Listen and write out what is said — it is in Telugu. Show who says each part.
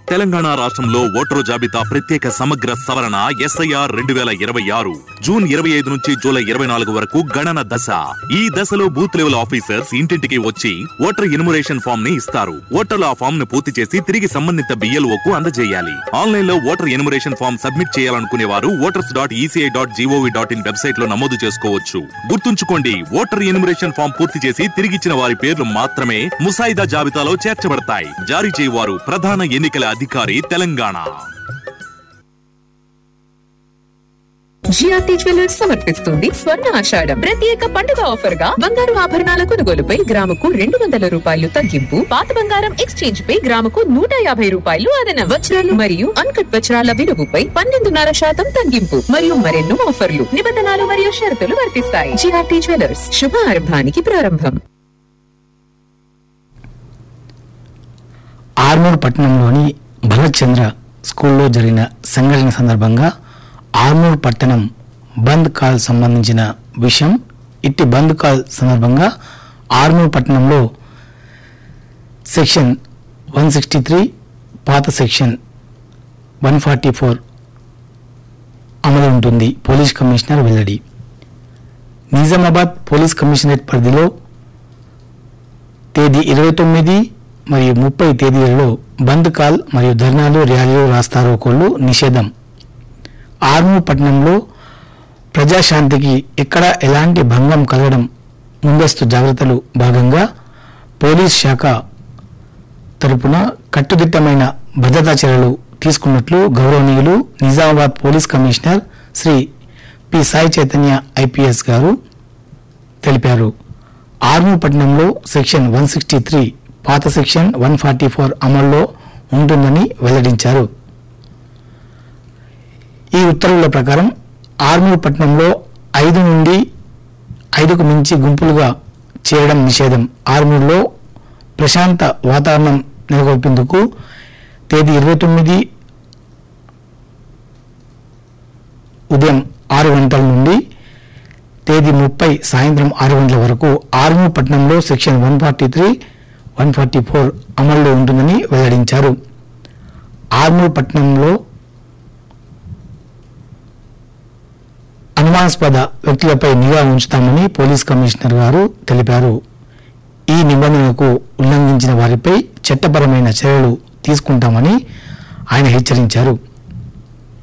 Speaker 1: తెలంగాణ రాష్ట్రంలో ఓటరు జాబితా ప్రత్యేక సమగ్ర సవరణ ఎస్ఐఆర్ రెండు వేల ఇరవై ఆరు జూన్ ఇరవై ఐదు నుంచి జూలై ఇరవై నాలుగు వరకు గణన దశ ఈ దశలో బూత్ లెవెల్ ఆఫీసర్స్ ఇంటింటికి వచ్చి ఓటర్ ఇన్మురేషన్ ఫామ్ ని ఇస్తారు ఓటర్లు ఆ ఫామ్ ను పూర్తి చేసి తిరిగి సంబంధిత బిఎల్ఓ కు అందజేయాలి ఆన్లైన్ లో ఓటర్ ఇన్మురేషన్ ఫామ్ సబ్మిట్ చేయాలనుకునే వారు voters dot ECI dot GOV dot in website లో నమోదు చేసుకోవచ్చు గుర్తుంచుకోండి ఓటర్ ఇన్మురేషన్ ఫామ్ పూర్తి చేసి తిరిగిచ్చిన వారి పేర్లు మాత్రమే ముసాయిదా జాబితాలో చేర్చబడతాయి జారీ చేయవారు ప్రధాన ఎన్నికల అధికారి తెలంగాణ
Speaker 2: జిఆర్టీ జ్యువెలర్స్ సమర్పిస్తుంది స్వర్ణ ఆషాఢం ప్రత్యేక పండుగ ఆఫర్ గా బంగారు ఆభరణాల కొనుగోలుపై గ్రాముకు రెండు వందల రూపాయలు తగ్గింపు పాత బంగారం ఎక్స్చేంజ్ పై గ్రాముకు నూట యాభై రూపాయలు అదనం వజ్రాలు మరియు అన్కట్ వజ్రాల విలువపై పన్నెండున్నర శాతం తగ్గింపు మరియు మరెన్నో ఆఫర్లు నిబంధనలు మరియు షరతులు వర్తిస్తాయి జిఆర్టీ జ్యువెలర్స్ శుభారంభానికి ప్రారంభం
Speaker 3: ఆర్మూర్ పట్టణంలోని భరత్ చంద్ర స్కూల్లో జరిగిన సంఘటన సందర్భంగా ఆర్మూర్ పట్టణం బంద్ కాల్ సంబంధించిన విషయం ఇట్టి బంద్ కాల్ సందర్భంగా ఆర్మూర్ పట్టణంలో సెక్షన్ వన్ సిక్స్టీ త్రీ పాత సెక్షన్ వన్ ఫార్టీ ఫోర్ అమలు ఉంటుంది పోలీస్ కమిషనర్ వెల్లడి నిజామాబాద్ పోలీస్ కమిషనరేట్ పరిధిలో తేదీ ఇరవై తొమ్మిది మరియు ముప్పై తేదీలలో బంద్ కాల్ మరియు ధర్నాలు ర్యాలీలు రాస్తారోకోళ్లు నిషేధం ఆర్మూర్ పట్టణంలో ప్రజాశాంతికి ఎక్కడ ఎలాంటి భంగం కలగడం ముందస్తు జాగ్రత్తలు భాగంగా పోలీస్ శాఖ తరపున కట్టుదిట్టమైన భద్రతా చర్యలు తీసుకున్నట్లు గౌరవనీయులు Nizamabad police commissioner Shri P Sai Chaitanya IPS garu తెలిపారు ఆర్మూర్ పట్టణంలో సెక్షన్ వన్ సిక్స్టీ త్రీ పాత సెక్షన్ వన్ ఫార్టీ ఫోర్ అమల్లో ఉంటుందని వెల్లడించారు ఈ ఉత్తర్వుల ప్రకారం ఆర్మూర్ పట్టణంలో ఐదు నుండి ఐదుకు మించి గుంపులుగా చేయడం నిషేధం ఆర్మూర్లో ప్రశాంత వాతావరణం నెలకొల్పేందుకు తేదీ ఇరవై తొమ్మిది ఉదయం ఆరు గంటల నుండి తేదీ ముప్పై సాయంత్రం ఆరు గంటల వరకు ఆర్మూర్ పట్టణంలో section one forty three one forty four అమల్లో ఉంటుందని వెల్లడించారు ఆర్మూర్ పట్టణంలో అనుమానాస్పద వ్యక్తులపై నిఘా ఉంచుతామని పోలీస్ కమిషనర్ గారు తెలిపారు ఈ నిబంధనలకు ఉల్లంఘించిన వారిపై చట్టపరమైన చర్యలు తీసుకుంటామని ఆయన హెచ్చరించారు